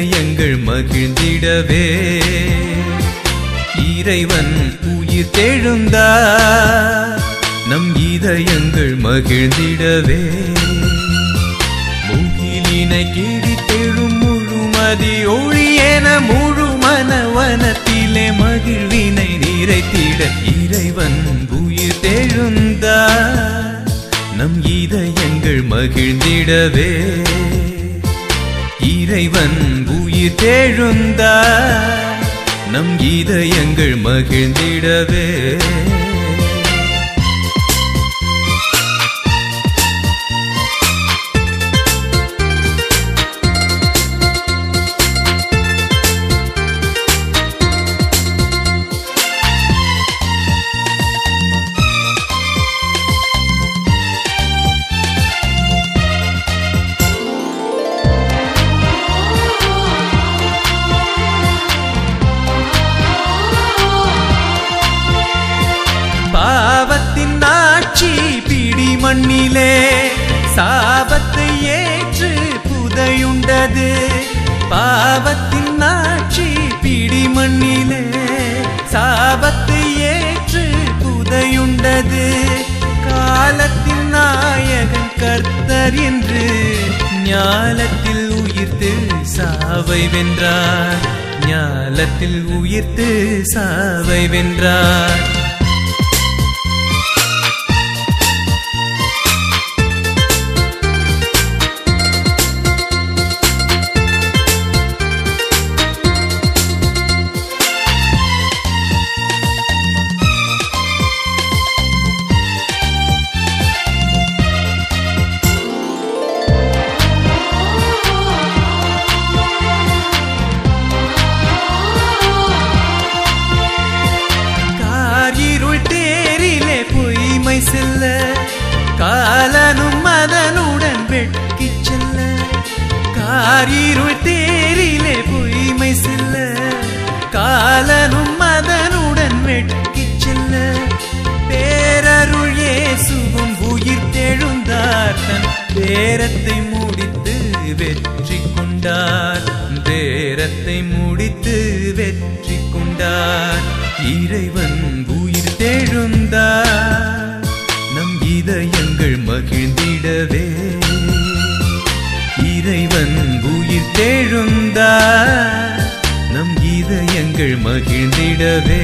இதயங்கள் மகிழ்ந்திடவே இறைவன் உயிர் தெழுந்தார் நம் இதயங்கள் மகிழ்ந்திடவே முகிலினை கிழித்தெழும் முழுமதி ஒளியென முழு மனவனத்திலே மகிழ்வினை நிறைத்திட இறைவன் உயிர் தெழுந்தார் நம் இதயங்கள் மகிழ்ந்திடவே இறைவன் உயிர் தெழுந்தார் நம் இதயங்கள் மகிழ்ந்திடவே பாவத்தின் ஆட்சி பிடி மண்ணிலே சாபத்தை ஏற்று புதையுண்டது பாவத்தின் ஆட்சி பிடி மண்ணிலே சாபத்தை ஏற்று புதையுண்டது காலத்தின் நாயகன் கர்த்தர் என்று ஞாலத்தில் உயிர்த்து சாவை வென்றார் ஞாலத்தில் உயிர்த்து சாவை வென்றார் காரிருள் தேரிலே பொய்மை செல்ல காலனும் மதனுடன் வெட்கிச் செல்ல காரிருள் தேரிலே பொய்மை செல்ல காலனும் மதனுடன் வெட்கிச் செல்ல பேரருள் இயேசுவும் உயிர் தெழுந்தார் தன் பேரத்தை முடித்து வெற்றி கொண்டார் பேரத்தை முடித்து வெற்றி கொண்டார் இறைவன் உயிர் தெழுந்தார் நம் இதயங்கள் மகிழ்ந்திடவே இறைவன் உயிர் தெழுந்தார் நம் இதயங்கள் மகிழ்ந்திடவே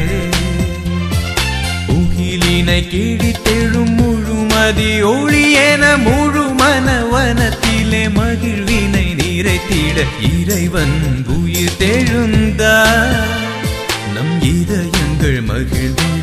உகிலினை கிழித்தெழும் முழுமதி ஒளியென முழு மனவனத்திலே மகிழ்வினை நிறைத்திட இறைவன் உயிர் தெழுந்தார் நம் இதயங்கள் மகிழ்ந்து